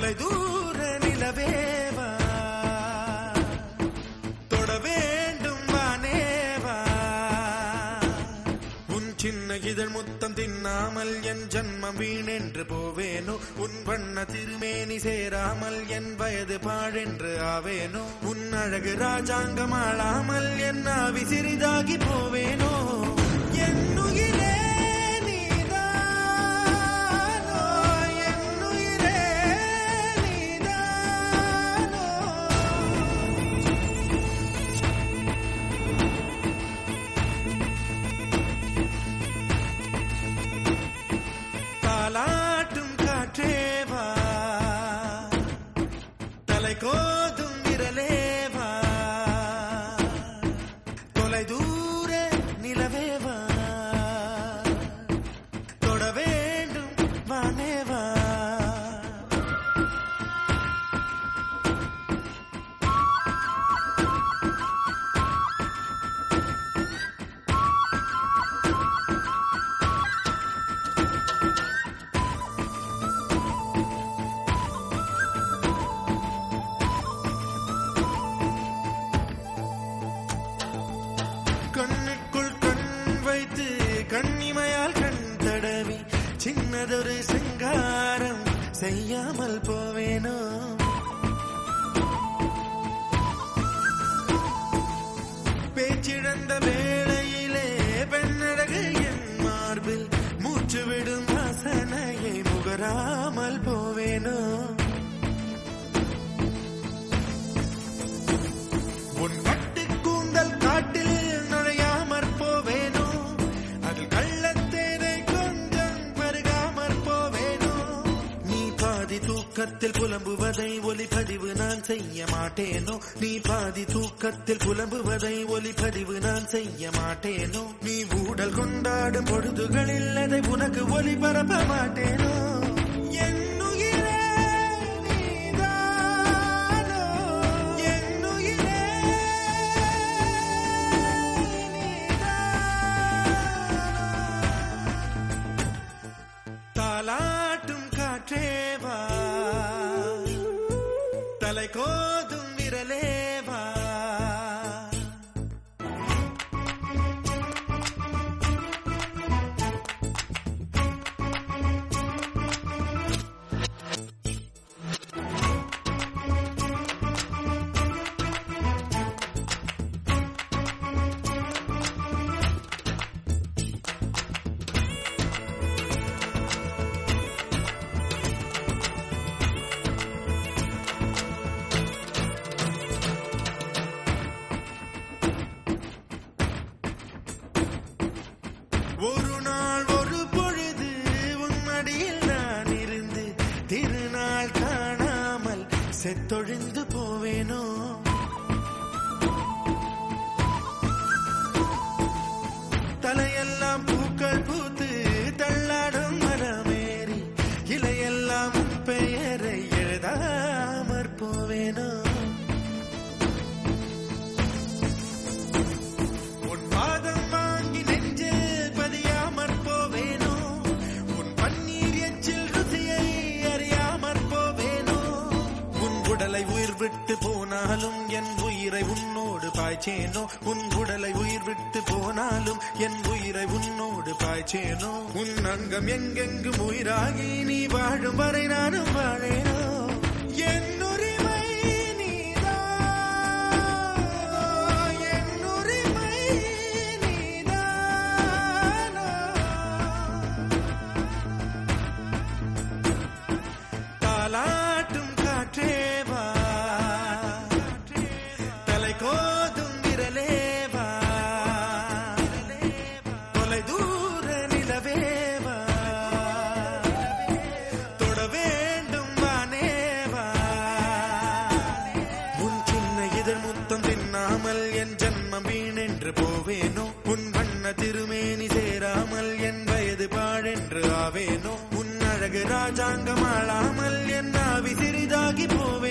தொலை தூர நிலவேவா தொட வேண்டும் வானேவா உன் சின்ன இதழ் முத்தம் தின்னாமல் என் ஜன்மம் வீணென்று போவேனோ உன் வண்ண திருமேனி சேராமல் என் வயது பாழென்று ஆவேனோ உன் அழகு ராஜாங்கம் ஆளாமல் என் ஆவி சிறிதாகி போவேனோ என் உயிரே நீதானோ, என் உயிரே நீதானோ. தாலாட்டும் காற்றேவா தலை கோதும் விரலேவா தொலை தூர நிலவேவா தொட வேண்டும் வானேவா கண்ணுக்குள் கண் வைத்து கண்ணிமையால் கண் தடவி சின்னதொரு சிங்காரம் செய்யாமல் போவேனோ பேச்சிழந்த வேளையிலே பெண்ணழகு என் மார்பில் மூச்சு விடும் வாசனையை முகராமல் போவேனோ உன் கட்டு கூந்தல் காட்டில் நுழையாமற் போவேனோ அதில் கள்ளத்தேனை கொஞ்சம் பருகாமற் போவேனோ நீ பாதி தூக்கத்தில் புலம்புவதை ஒலிப்பதிவு நான் செய்ய மாட்டேனோ நீ பாதி தூக்கத்தில் புலம்புவதை ஒலிப்பதிவு நான் செய்ய மாட்டேனோ நீ ஊடல் கொண்டாடும் பொழுதுகளில் அதை உனக்கு ஒலிபரப்ப மாட்டேனோ என் உயிரே நீதானோ, என் உயிரே தாலாட்டும் காற்றேவா தலை கோதும் விரலேவா ஒரு நாள் ஒரு பொழுது உன்னடியில் நான் இருந்து திருநாள் காணாமல் செத்தொழிந்து போவேனோ தலையெல்லாம் பூக்கள் பூத்து தள்ளாடும் மரமேறி இலையெல்லாம் உன் பெயரை எழுதாமற் போவேனோ உன் பாதம் வாங்கி நெஞ்சில் பதியாமற் போவேனோ உன் பன்னீர் எச்சில் ருசியை அறியாமற் போவேனோ உன் உடலை உயிர் விட்டு போனாலும் என் உயிரை உன்னோடு பாய்ச்சேனோ உன் உடலை உயிர் விட்டு போனாலும் என் உயிரை உன்னோடு பாய்ச்சேனோ உன் அங்கம் எங்கெங்கும் உயிராகி நீ வாழும் வரை நானும் வாழேனோ என் உரிமை நீதானோ, என் உரிமை நீதானோ. தாலாட்டும் காற்றேவா தலை கோதும் விரலேவா தொலை தூர நிலவேவா தொட வேண்டும் வானேவா உன் சின்ன இதழ் முத்தம் தின்னாமல் என் ஜன்மம் வீணென்று போவேனோ உன் வண்ண திருமேனி சேராமல் என் வயது பாழென்று ஆவேனோ உன் அழகு ராஜாங்கம் ஆளாமல் என் ஆவி சிறிதாகி போவே